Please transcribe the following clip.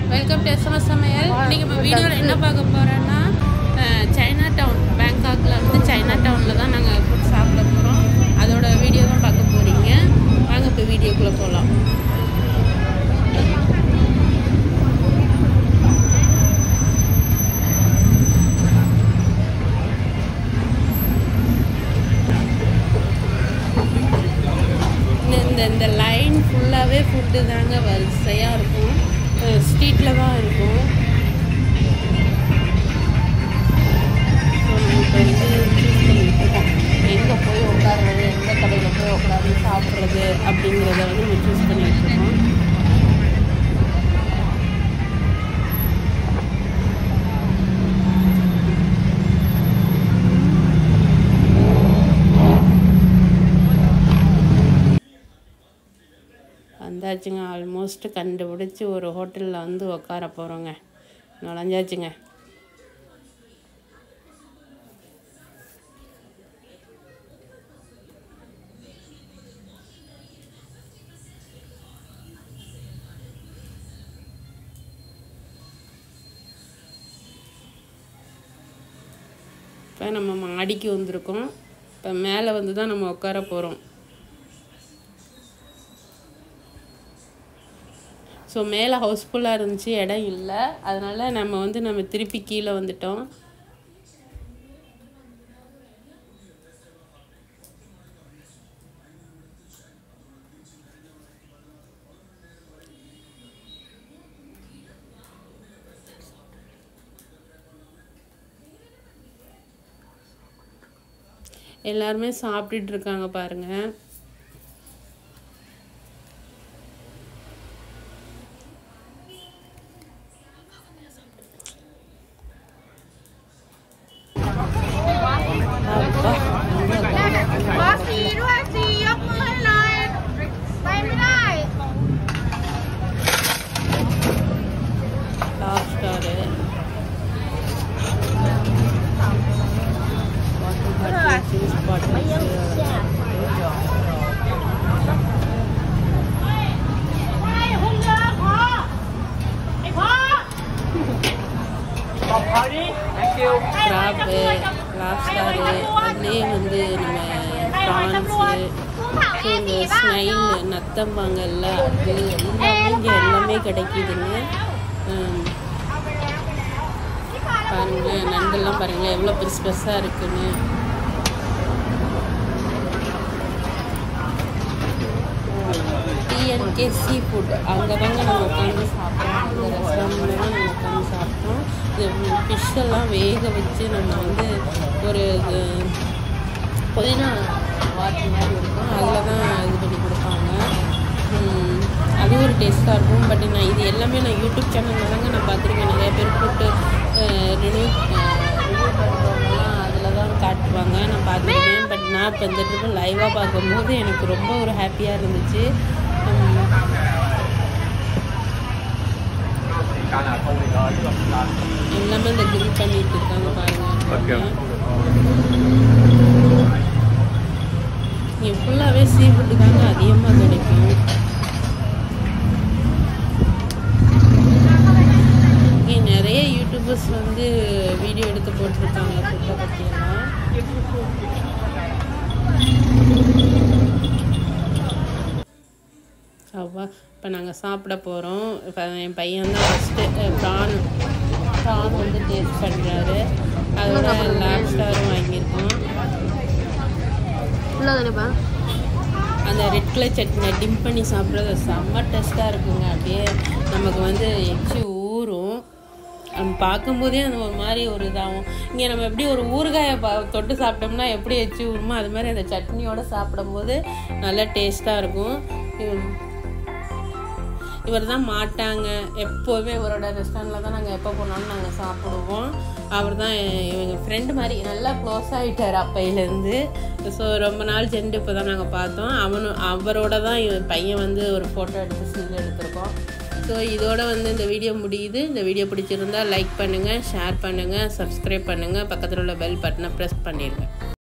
welcome to SMS சமையல் இன்னைக்கு நம்ம வீடியோவில் என்ன பார்க்க போகிறோன்னா சைனா டவுன் பேங்காக்கில் வந்து சைனா டவுனில் தான் நாங்கள் ஃபுட் சாப்பிட போகிறோம் அதோட வீடியோ தான் பார்க்க போகிறீங்க வாங்க இப்போ வீடியோக்குள்ளே போகலாம் இந்த இந்த இந்த லைன் ஃபுல்லாகவே ஃபுட்டு தாங்க வரிசையாக இருக்கும் ஸ்ட்ரீட்டில் தான் இருக்கும் ஸோ நம்ம இப்போ வந்து சூஸ் பண்ணிட்டு இருக்கோம் எங்கே போய் உட்காருறது எந்த கடையில் போய் உட்காந்து சாப்பிட்றது அப்படிங்கிறத வந்து நம்ம சூஸ் பண்ணிட்டு இருக்கோம் வந்தாச்சுங்க ஆல்மோஸ்ட் கண்டுபிடிச்சி ஒரு ஹோட்டலில் வந்து உட்கார போகிறோங்க நுழைஞ்சாச்சுங்க இப்போ நம்ம மாடிக்கு வந்திருக்கோம் இப்போ மேலே வந்து தான் நம்ம உட்கார போகிறோம் ஸோ மேலே ஹவுஸ்ஃபுல்லாக இருந்துச்சு இடம் இல்லை அதனால் நம்ம வந்து நம்ம திருப்பி கீழே வந்துட்டோம் எல்லாருமே சாப்பிட்டுட்டு இருக்காங்க பாருங்க அப்பா, ரொம்ப ขอสีด้วยสียกมือให้หน่อย ไปไม่ได้ lobster water bottle juice bottle ไปหุ่นเรือพอไอ้พ่อ crab lobster அதுலேயே வந்து நம்ம ப்ரான்ஸு ஸோ இந்த ஸ்னைல் நத்தம்பாங்கல்ல அது எல்லாமே இங்கே எல்லாமே கிடைக்குதுங்க ஹம், பாருங்க நண்டெல்லாம் பாருங்க எவ்வளோ பெருசு பெருசாக இருக்குன்னு டிஎன்கே சீ ஃபுட் அங்கே தாங்க நம்ம உட்காந்து சாப்பிட்டோம் அந்த ரெஸ்டாரண்ட்டில் தான் நம்ம உட்காந்து சாப்பிட்டோம் இது ஃபிஷ்ஷெல்லாம் வேக வச்சு நம்ம வந்து ஒரு இது புதினா வாட்டர் மாதிரி இருக்கும் அதில் தான் இது பண்ணி கொடுப்பாங்க உம், அது ஒரு டேஸ்ட்டாக இருக்கும் பட் நான் இது எல்லாமே நான் யூடியூப் சேனலில் தாங்க நான் பார்த்துருக்கேன் நிறைய பேர் போட்டு ரிவ்யூ ரிவ்யூ பண்ணுறவங்கலாம் அதில் தான் காட்டுவாங்க நான் பார்த்துருக்கேன் பட் நான் இப்போ இந்த ட்ரிப்பு லைவாக பார்க்கும்போது எனக்கு ரொம்ப ஒரு ஹாப்பியாக இருந்துச்சு உம், எல்லாமே இந்த கிரில் பண்ணிட்டு இருக்காங்க பாருங்க இங்கே ஃபுல்லாகவே சீ ஃபுட்டு தாங்க அதிகமாக கிடைக்கும் இங்கே நிறைய யூடியூபர்ஸ் வந்து வீடியோ எடுத்து போட்டிருக்காங்க ஃபுட்டை பற்றியெல்லாம் அவ்வா இப்போ நாங்கள் சாப்பிட போகிறோம் இப்போ என் பையன் தான் ஃபஸ்ட்டு ப்ரான் ப்ரான் வந்து டேஸ்ட் பண்ணுறாரு அதோட லேப் ஸ்டாரும் வாங்கியிருக்கோம் அந்த ரெட் கலர் சட்னி டிம் பண்ணி சாப்பிட்றது செம்ம டேஸ்ட்டாக இருக்குங்க அப்படியே நமக்கு வந்து எச்சு ஊறும் நம்ம பார்க்கும்போதே அந்த ஒரு மாதிரி ஒரு இதாகும் இங்கே நம்ம எப்படி ஒரு ஊறுகாயை பா தொட்டு சாப்பிட்டோம்னா எப்படி எச்சு ஊறுமோ அது மாதிரி அந்த சட்னியோட சாப்பிடும்போது நல்லா டேஸ்ட்டாக இருக்கும் இவ- இவர் தான் மாட்டாங்க எப்போவுமே இவரோட ரெஸ்டாரண்ட்டில் தான் நாங்கள் எப்போ போனாலும் நாங்கள் சாப்பிடுவோம் அவர் தான் இவங்க ஃப்ரெண்டு மாதிரி நல்லா க்ளோஸ் ஆகிட்டார் அப்பையிலேருந்து ஸோ ரொம்ப நாள் சென்று இப்போ தான் நாங்கள் பார்த்தோம் அவனும் அவரோட தான் இவன் பையன் வந்து ஒரு ஃபோட்டோ எடுத்து சீல் எடுத்திருக்கோம் ஸோ இதோட வந்து இந்த வீடியோ முடியுது இந்த வீடியோ பிடிச்சிருந்தா லைக் பண்ணுங்கள் ஷேர் பண்ணுங்கள் சப்ஸ்கிரைப் பண்ணுங்கள் பக்கத்தில் உள்ள பெல் பட்டனை ப்ரெஸ் பண்ணிடுங்க